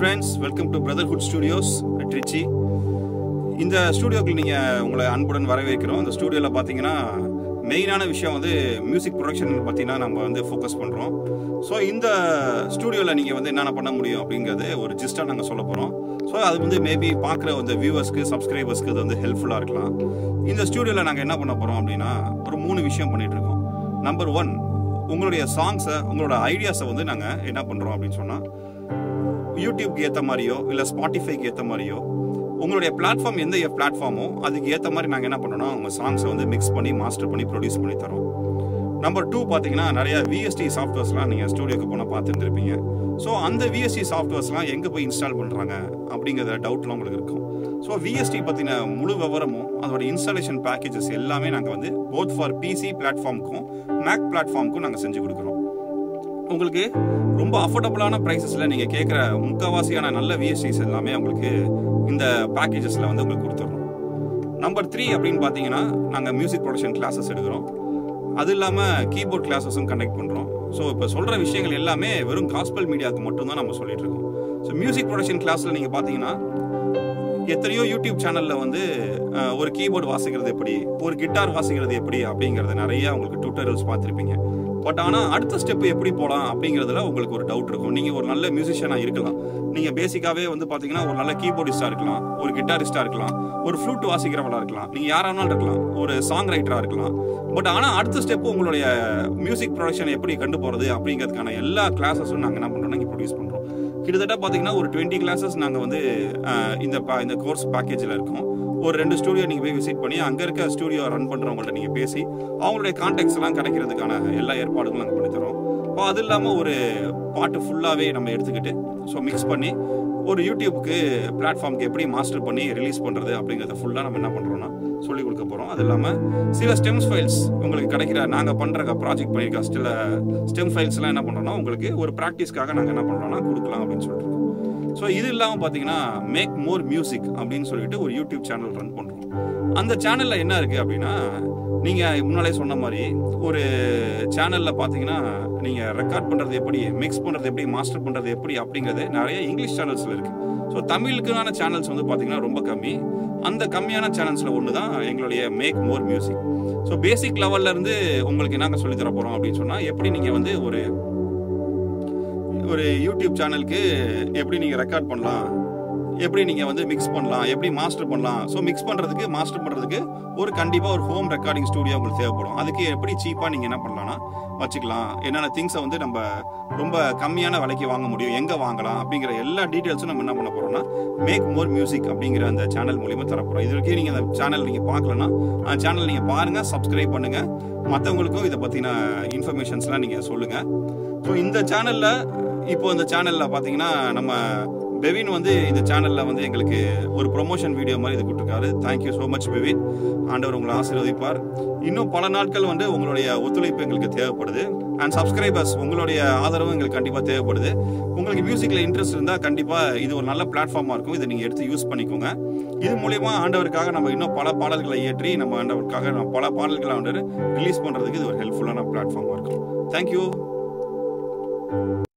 friends welcome to brotherhood studios Trichy இந்த ஸ்டுடியோக்கு நீங்கள் உங்களை அன்புடன் வரவேற்கிறோம் இந்த ஸ்டுடியோவில் பார்த்தீங்கன்னா மெயினான விஷயம் வந்து மியூசிக் ப்ரொடக்ஷன் பார்த்தீங்கன்னா நம்ம வந்து ஃபோக்கஸ் பண்ணுறோம் ஸோ இந்த ஸ்டுடியோவில் நீங்கள் வந்து என்னென்ன பண்ண முடியும் அப்படிங்கிறது ஒரு ஜிஸ்ட்டாக நாங்கள் சொல்ல போகிறோம் ஸோ அது வந்து மேபி பார்க்குற வந்து வியூவர்ஸ்க்கு சப்ஸ்கிரைபர்ஸ்க்கு இது வந்து ஹெல்ப்ஃபுல்லாக இருக்கலாம் இந்த ஸ்டுடியோவில் நாங்கள் என்ன பண்ண போகிறோம் அப்படின்னா ஒரு மூணு விஷயம் பண்ணிட்டு இருக்கோம் நம்பர் ஒன் உங்களுடைய சாங்ஸை உங்களோட ஐடியாஸை வந்து நாங்கள் என்ன பண்ணுறோம் அப்படின்னு சொன்னால் யூடியூப்க்கு ஏற்ற மாதிரியோ இல்லை ஸ்பாட்டிஃபைக்கு ஏற்ற மாதிரியோ உங்களுடைய பிளாட்ஃபார்ம் எந்த பிளாட்ஃபார்மோ அதுக்கு ஏற்ற மாதிரி நாங்கள் என்ன பண்ணோம்னா உங்கள் சாங்ஸை வந்து மிக்ஸ் பண்ணி மாஸ்டர் பண்ணி ப்ரொடியூஸ் பண்ணி தரோம் நம்பர் டூ பார்த்தீங்கன்னா நிறைய விஎஸ்டி சாஃப்ட்வேர்ஸ்லாம் நீங்கள் ஸ்டூடியோக்கு போனால் பார்த்துருந்துருப்பீங்க ஸோ அந்த விஎஸ்டி சாஃப்ட்வேர்ஸ்லாம் எங்கே போய் இன்ஸ்டால் பண்ணுறாங்க அப்படிங்கிற டவுட்லாம் உங்களுக்கு இருக்கும் ஸோ விஎஸ்டி பற்றின முழு விவரமும் அதோட இன்ஸ்டாலேஷன் பேக்கேஜஸ் எல்லாமே நாங்கள் வந்து போத் ஃபார் பிசி பிளாட்ஃபார்முக்கும் மேக் பிளாட்ஃபார்முக்கும் நாங்கள் செஞ்சு கொடுக்குறோம் உங்களுக்கு ரொம்ப அஃபோர்டபுளான ப்ரைஸஸில் நீங்கள் கேட்குற முக்கால்வாசியான நல்ல விஎஸ்டிஸ் எல்லாமே உங்களுக்கு இந்த பேக்கேஜஸில் வந்து உங்களுக்கு கொடுத்துட்றோம் நம்பர் த்ரீ அப்படின்னு பார்த்தீங்கன்னா நாங்கள் மியூசிக் ப்ரொடக்ஷன் கிளாஸஸ் எடுக்கிறோம் அது இல்லாமல் கீபோர்ட் கிளாஸஸும் கண்டக்ட் பண்ணுறோம் ஸோ இப்போ சொல்கிற விஷயங்கள் எல்லாமே வெறும் காஸ்பல் மீடியாவுக்கு மட்டும்தான் நம்ம சொல்லிட்டு இருக்கோம் ஸோ மியூசிக் ப்ரொடக்ஷன் கிளாஸில் நீங்கள் பார்த்தீங்கன்னா எத்தனையோ யூடியூப் சேனலில் வந்து அஹ், ஒரு கீபோர்டு வாசிக்கிறது எப்படி ஒரு கிட்டார் வாசிக்கிறது எப்படி அப்படிங்கிறத நிறைய உங்களுக்கு டியூட்டோரியல்ஸ் பார்த்துருப்பீங்க பட் ஆனால் அடுத்த ஸ்டெப் எப்படி போகலாம் அப்படிங்கிறதுல உங்களுக்கு ஒரு டவுட் இருக்கும் நீங்கள் ஒரு நல்ல மியூசிஷியனாக இருக்கலாம் நீங்கள் பேசிக்காகவே வந்து பார்த்தீங்கன்னா ஒரு நல்ல கீபோர்டிஸ்டாக இருக்கலாம் ஒரு கிட்டாரிஸ்டாக இருக்கலாம் ஒரு ஃப்ளூட் வாசிக்கிறவங்களா இருக்கலாம் நீங்கள் யாரானாலும் இருக்கலாம் ஒரு சாங் ரைட்டராக இருக்கலாம் பட் ஆனால் அடுத்த ஸ்டெப் உங்களுடைய மியூசிக் ப்ரொடக்ஷன் எப்படி கண்டு போகிறது அப்படிங்கிறதுக்கான எல்லா கிளாஸஸும் நாங்கள் என்ன பண்ணுறோம்னா இங்கே ப்ரொடியூஸ் பண்ணுறோம் கிட்டத்தட்ட பார்த்தீங்கன்னா ஒரு டுவெண்ட்டி கிளாஸஸ் நாங்கள் வந்து அஹ், இந்த பா- இந்த கோர்ஸ் பேக்கேஜில் இருக்கோம் ஒரு ரெண்டு ஸ்டூடியோ நீங்கள் போய் விசிட் பண்ணி அங்கே இருக்க ஸ்டூடியோ ரன் பண்ணுறவங்கள்ட்ட நீங்கள் பேசி அவங்களுடைய கான்டாக்ட்ஸ் எல்லாம் கிடைக்கிறதுக்கான எல்லா ஏற்பாடுகளும் நாங்கள் பண்ணித்தரோம் இப்போ அது இல்லாமல் ஒரு பாட்டு ஃபுல்லாகவே நம்ம எடுத்துக்கிட்டு ஸோ மிக்ஸ் பண்ணி ஒரு யூடியூப்க்கு பிளாட்ஃபார்முக்கு எப்படி மாஸ்டர் பண்ணி ரிலீஸ் பண்ணுறது அப்படிங்கிறத ஃபுல்லாக நம்ம என்ன பண்ணுறோம்னா சொல்லிக் கொடுக்க போகிறோம் அது இல்லாமல் சில ஸ்டெம்ஸ் ஃபைல்ஸ் உங்களுக்கு கிடைக்கிற நாங்கள் பண்ணுற ப்ராஜெக்ட் பண்ணியிருக்க சில ஸ்டெம் ஃபைல்ஸ்லாம் என்ன பண்ணுறோம்னா உங்களுக்கு ஒரு ப்ராக்டிஸ்க்காக நாங்கள் என்ன பண்ணுறோம்னா கொடுக்கலாம் அப்படின்னு சொல்லிட்டு இருக்கோம் ஸோ இது இல்லாமல் பார்த்தீங்கன்னா மேக் மோர் மியூசிக் அப்படின்னு சொல்லிட்டு ஒரு யூடியூப் சேனல் ரன் பண்ணுறோம் அந்த சேனலில் என்ன இருக்குது அப்படின்னா நீங்கள் முன்னாலே சொன்ன மாதிரி ஒரு சேனலில் பார்த்தீங்கன்னா நீங்கள் ரெக்கார்ட் பண்ணுறது எப்படி மிக்ஸ் பண்ணுறது எப்படி மாஸ்டர் பண்ணுறது எப்படி அப்படிங்கிறது நிறைய இங்கிலீஷ் சேனல்ஸில் இருக்குது ஸோ தமிழுக்கான சேனல்ஸ் வந்து பார்த்தீங்கன்னா ரொம்ப கம்மி அந்த கம்மியான சேனல்ஸில் ஒன்று தான் எங்களுடைய Make More Music so basic லெவல்லேருந்து உங்களுக்கு என்னங்க சொல்லித் தர போகிறோம் அப்படின்னு சொன்னால் எப்படி நீங்கள் வந்து ஒரு ஒரு யூடியூப் சேனலுக்கு எப்படி நீங்கள் ரெக்கார்ட் பண்ணலாம் எப்படி நீங்கள் வந்து மிக்ஸ் பண்ணலாம் எப்படி மாஸ்டர் பண்ணலாம் ஸோ மிக்ஸ் பண்ணுறதுக்கு மாஸ்டர் பண்ணுறதுக்கு ஒரு கண்டிப்பாக ஒரு ஹோம் ரெக்கார்டிங் ஸ்டூடியோ உங்களுக்கு தேவைப்படும் அதுக்கு எப்படி சீப்பாக நீங்கள் என்ன பண்ணலாம்னா வச்சுக்கலாம் என்னென்ன திங்ஸை வந்து நம்ம ரொம்ப கம்மியான விலைக்கு வாங்க முடியும் எங்கே வாங்கலாம் அப்படிங்கிற எல்லா டீட்டெயில்ஸும் நம்ம என்ன பண்ண போகிறோம்னா மேக் மோர் மியூசிக் அப்படிங்கிற அந்த சேனல் மூலியமா தரப்போகிறோம் இது வரைக்கும் நீங்கள் அந்த சேனல் நீங்கள் பார்க்கலன்னா அந்த சேனல் நீங்கள் பாருங்கள் சப்ஸ்கிரைப் பண்ணுங்கள் மற்றவங்களுக்கும் இதை பற்றின இன்ஃபர்மேஷன்ஸ்லாம் நீங்கள் சொல்லுங்கள் ஸோ இந்த சேனலில் இப்போ இந்த சேனலில் பார்த்தீங்கன்னா நம்ம பெவின் வந்து இந்த சேனலில் வந்து எங்களுக்கு ஒரு ப்ரொமோஷன் வீடியோ மாதிரி இது கொடுத்துருக்காரு தேங்க்யூ ஸோ மச் பெவின் ஆண்டவர் உங்களை ஆசீர்வதிப்பார் இன்னும் பல நாட்கள் வந்து உங்களுடைய ஒத்துழைப்பு எங்களுக்கு தேவைப்படுது அண்ட் சப்ஸ்கிரைபர்ஸ் உங்களுடைய ஆதரவும் எங்களுக்கு கண்டிப்பாக தேவைப்படுது உங்களுக்கு மியூசிக்கில் இன்ட்ரெஸ்ட் இருந்தால் கண்டிப்பாக இது ஒரு நல்ல பிளாட்ஃபார்மாக இருக்கும் இதை நீங்கள் எடுத்து யூஸ் பண்ணிக்கோங்க இது மூலயமா ஆண்டவருக்காக நம்ம இன்னும் பல பாடல்களை ஏற்றி நம்ம ஆண்டவருக்காக நம்ம பல பாடல்களை வந்து ரிலீஸ் பண்ணுறதுக்கு இது ஒரு ஹெல்ப்ஃபுல்லான பிளாட்ஃபார்மாக இருக்கும் தேங்க்யூ